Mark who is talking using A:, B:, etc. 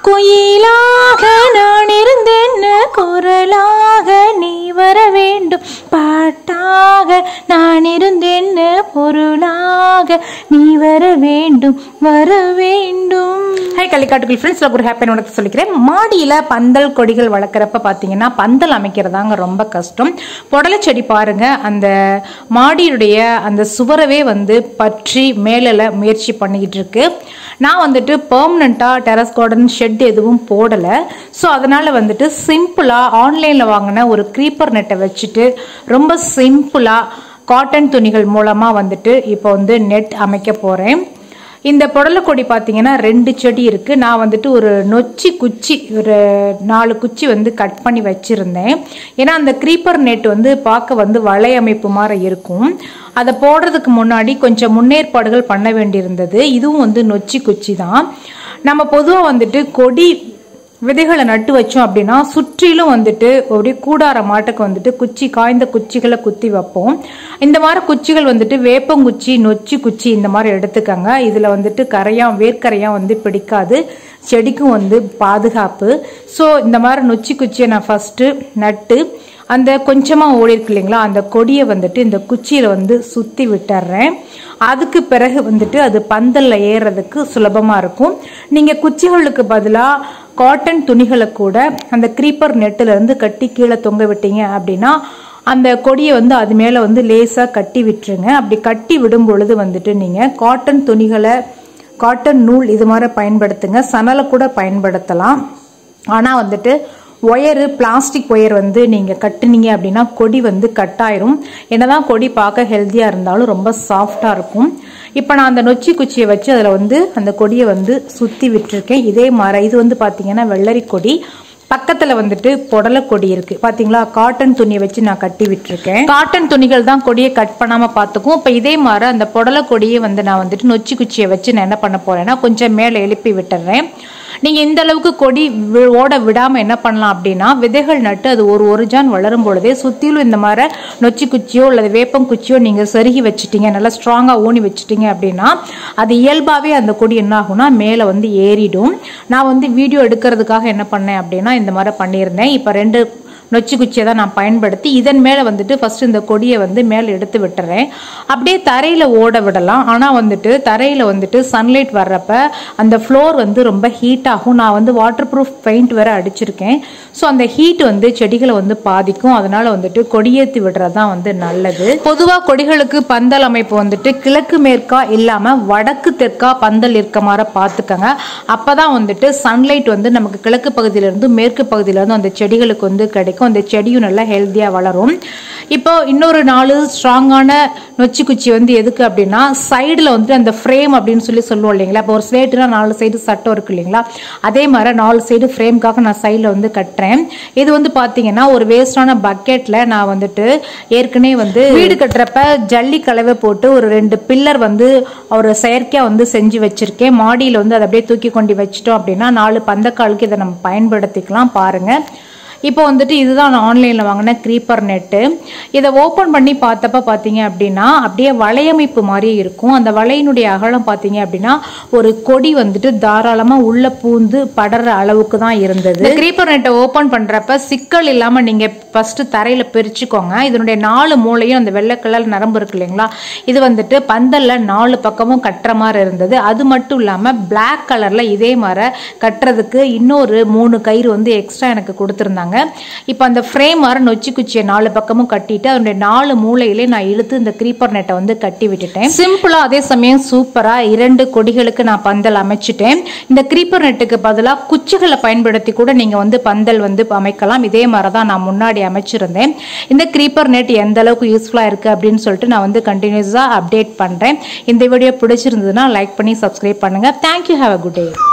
A: குயிலாக நான் இருந்தேன் குரலாக நீ வர வேண்டும் பாட்டாக நான் இருந்தேன் பொருளாக நீ வர வேண்டும் வர வேண்டும் ஹை கள்ளிக்காட்டுக்குள் ஃப்ரெண்ட்ஸ்ல ஒரு ஹாப்பி உனக்கு சொல்லிக்கிறேன் மாடியில பந்தல் கொடிகள் வளர்க்குறப்ப பார்த்தீங்கன்னா பந்தல் அமைக்கிறதாங்க ரொம்ப கஷ்டம் புடலை செடி பாருங்க அந்த மாடியுடைய அந்த சுவரவே வந்து பற்றி மேலே முயற்சி பண்ணிக்கிட்டு இருக்கு நான் வந்துட்டு பெர்மனண்ட்டாக டெரஸ் கார்டன் ஷெட் எதுவும் போடலை ஸோ அதனால் வந்துட்டு சிம்பிளாக ஆன்லைனில் வாங்கின ஒரு க்ரீப்பர் நெட்டை வச்சுட்டு ரொம்ப சிம்பிளாக காட்டன் துணிகள் மூலமாக வந்துட்டு இப்போ வந்து நெட் அமைக்க போகிறேன் இந்த புடலைக்கொடி பார்த்தீங்கன்னா ரெண்டு செடி இருக்குது நான் வந்துட்டு ஒரு நொச்சி குச்சி ஒரு நாலு குச்சி வந்து கட் பண்ணி வச்சுருந்தேன் ஏன்னா அந்த க்ரீப்பர் நெட் வந்து பார்க்க வந்து வலையமைப்பு மாதிரி இருக்கும் அதை போடுறதுக்கு முன்னாடி கொஞ்சம் முன்னேற்பாடுகள் பண்ண வேண்டியிருந்தது இதுவும் வந்து நொச்சி குச்சி தான் நம்ம பொதுவாக வந்துட்டு கொடி விதைகளை நட்டு வச்சோம் அப்படின்னா சுற்றிலும் வந்துட்டு அப்படியே கூடார மாட்டுக்கு வந்துட்டு குச்சி காய்ந்த குச்சிகளை குத்தி வைப்போம் இந்த மாதிரி குச்சிகள் வந்துட்டு வேப்பங்குச்சி நொச்சி குச்சி இந்த மாதிரி எடுத்துக்கங்க இதில் வந்துட்டு கரையான் வேர்க்கரையான் வந்து பிடிக்காது செடிக்கும் வந்து பாதுகாப்பு ஸோ இந்த மாதிரி நொச்சி குச்சியை நான் ஃபஸ்ட்டு நட்டு அந்த கொஞ்சமாக ஓடி இருக்கு இல்லைங்களா அந்த கொடியை வந்துட்டு இந்த குச்சியில் வந்து சுற்றி விட்டுறேன் அதுக்கு பிறகு வந்துட்டு அது பந்தலில் ஏறுறதுக்கு சுலபமாக இருக்கும் நீங்கள் குச்சிகளுக்கு பதிலாக காட்டன் துணிகளை கூட அந்த க்ரீப்பர் நெட்டில் இருந்து கட்டி கீழே தொங்க விட்டீங்க அப்படின்னா அந்த கொடியை வந்து அது மேலே வந்து லேசாக கட்டி விட்டுருங்க அப்படி கட்டி விடும் பொழுது வந்துட்டு நீங்கள் காட்டன் துணிகளை காட்டன் நூல் இது மாதிரி பயன்படுத்துங்க சணலை கூட பயன்படுத்தலாம் ஆனால் வந்துட்டு ஒயரு பிளாஸ்டிக் ஒயர் வந்து நீங்கள் கட்டுனீங்க அப்படின்னா கொடி வந்து கட்டாயிரும் என்னதான் கொடி பார்க்க ஹெல்த்தியாக இருந்தாலும் ரொம்ப சாஃப்டாக இருக்கும் இப்போ நான் அந்த நொச்சி குச்சியை வச்சு அதில் வந்து அந்த கொடியை வந்து சுற்றி விட்டுருக்கேன் இதே மாதிரி இது வந்து பார்த்தீங்கன்னா வெள்ளரி கொடி பக்கத்துல வந்துட்டு புடலை கொடி இருக்கு பாத்தீங்களா காட்டன் துணியை வச்சு நான் கட்டி விட்டுருக்கேன் காட்டன் துணிகள் தான் கொடியை கட் பண்ணாம பாத்துக்கும் இப்ப இதே மாதிரி அந்த புடலை கொடியை வந்து நான் வந்துட்டு நொச்சி குச்சியை வச்சு நான் என்ன பண்ண போறேன்னா கொஞ்சம் மேலே எழுப்பி விட்டுறேன் நீங்க இந்த அளவுக்கு கொடி வி- ஓட விடாம என்ன பண்ணலாம் அப்படின்னா விதைகள் நட்டு அது ஒரு ஒரு ஜான் வளரும் பொழுதே சுத்திலும் இந்த மாதிரி நொச்சி குச்சியோ அல்லது வேப்பம் குச்சியோ நீங்க செருகி வச்சுட்டீங்க நல்லா ஸ்ட்ராங்கா ஊனி வச்சுட்டீங்க அப்படின்னா அது இயல்பாவே அந்த கொடி என்ன ஆகும்னா மேலே வந்து ஏறிடும் நான் வந்து வீடியோ எடுக்கிறதுக்காக என்ன பண்ணேன் அப்படின்னா இந்த மாதிரி பண்ணியிருந்தேன் இப்போ ரெண்டு நொச்சி குச்சியை தான் நான் பயன்படுத்தி இதன் மேலே வந்துட்டு ஃபர்ஸ்ட் இந்த கொடியை வந்து மேலே எடுத்து விட்டுறேன் அப்படியே தரையில் ஓட விடலாம் ஆனால் வந்துட்டு தரையில் வந்துட்டு சன்லைட் வர்றப்ப அந்த ஃப்ளோர் வந்து ரொம்ப ஹீட் ஆகும் நான் வந்து வாட்டர் ப்ரூஃப் பெயிண்ட் வேற அடிச்சிருக்கேன் ஸோ அந்த ஹீட் வந்து செடிகளை வந்து பாதிக்கும் அதனால வந்துட்டு கொடியேற்றி விடுறது தான் வந்து நல்லது பொதுவாக கொடிகளுக்கு பந்தல் அமைப்பு வந்துட்டு கிழக்கு மேற்கா இல்லாமல் வடக்கு தெற்கா பந்தல் இருக்க மாதிரி பார்த்துக்கங்க அப்போ தான் வந்துட்டு சன்லைட் வந்து நமக்கு கிழக்கு பகுதியிலேருந்து மேற்கு பகுதியிலேருந்து அந்த செடிகளுக்கு வந்து கிடைக்கும் அந்த செடியும் நல்லா ஹெல்த்தியாக வளரும் இப்போ இன்னொரு நாலு ஸ்ட்ராங்கான நொச்சி குச்சி வந்து எதுக்கு அப்படின்னா சைடில் வந்து அந்த ஃப்ரேம் அப்படின்னு சொல்லி சொல்லுவோம் இல்லைங்களா இப்போ ஒரு ஸ்லேட்டுனா நாலு சைடு சட்டம் இருக்கு இல்லைங்களா அதே மாதிரி நாலு சைடு ஃப்ரேம்காக நான் சைடில் வந்து கட்டுறேன் இது வந்து பார்த்தீங்கன்னா ஒரு வேஸ்டான பக்கெட்டில் நான் வந்துட்டு ஏற்கனவே வந்து வீடு கட்டுறப்ப ஜல்லி கலவை போட்டு ஒரு ரெண்டு பில்லர் வந்து ஒரு செயற்கையாக வந்து செஞ்சு வச்சிருக்கேன் மாடியில் வந்து அதை அப்படியே தூக்கி கொண்டு வச்சிட்டோம் அப்படின்னா நாலு பந்தக்காலுக்கு இதை நம்ம பயன்படுத்திக்கலாம் பாருங்க இப்போ வந்துட்டு இதுதான் நான் ஆன்லைனில் வாங்கின க்ரீப்பர் நெட்டு இதை ஓப்பன் பண்ணி பார்த்தப்ப பார்த்தீங்க அப்படின்னா அப்படியே வலையமைப்பு மாதிரியே இருக்கும் அந்த வலையினுடைய அகலம் பார்த்தீங்க அப்படின்னா ஒரு கொடி வந்துட்டு தாராளமாக உள்ள பூந்து படற அளவுக்கு தான் இருந்தது க்ரீப்பர் நெட்டை ஓப்பன் பண்ணுறப்ப சிக்கல் இல்லாமல் நீங்கள் ஃபஸ்ட்டு தரையில் பிரிச்சுக்கோங்க இதனுடைய நாலு மூலையும் அந்த வெள்ளை கலர் நரம்பு இருக்கு இல்லைங்களா இது வந்துட்டு பந்தல்ல நாலு பக்கமும் கட்டுற மாதிரி இருந்தது அது மட்டும் இல்லாமல் பிளாக் கலரில் இதே மாதிரி கட்டுறதுக்கு இன்னொரு மூணு கயிறு வந்து எக்ஸ்ட்ரா எனக்கு கொடுத்துருந்தாங்க இப்போ அந்த ஃப்ரேம் மாதிரி நொச்சி குச்சியை நாலு பக்கமும் கட்டிட்டு அதனுடைய நாலு மூலையிலே நான் இழுத்து இந்த க்ரீப்பர் நெட்டை வந்து கட்டி விட்டுட்டேன் சிம்பிளாக அதே சமயம் சூப்பராக இரண்டு கொடிகளுக்கு நான் பந்தல் அமைச்சிட்டேன் இந்த க்ரீப்பர் நெட்டுக்கு பதிலாக குச்சிகளை பயன்படுத்தி கூட நீங்கள் வந்து பந்தல் வந்து அமைக்கலாம் இதே மாதிரி தான் நான் முன்னாடி அமைச்சிருந்தேன் இந்த க்ரீப்பர் நெட் எந்த அளவுக்கு யூஸ்ஃபுல்லாக இருக்குது அப்படின்னு சொல்லிட்டு நான் வந்து கண்டினியூஸாக அப்டேட் பண்ணுறேன் இந்த வீடியோ பிடிச்சிருந்ததுன்னா லைக் பண்ணி சப்ஸ்கிரைப் பண்ணுங்கள் thank you have a good day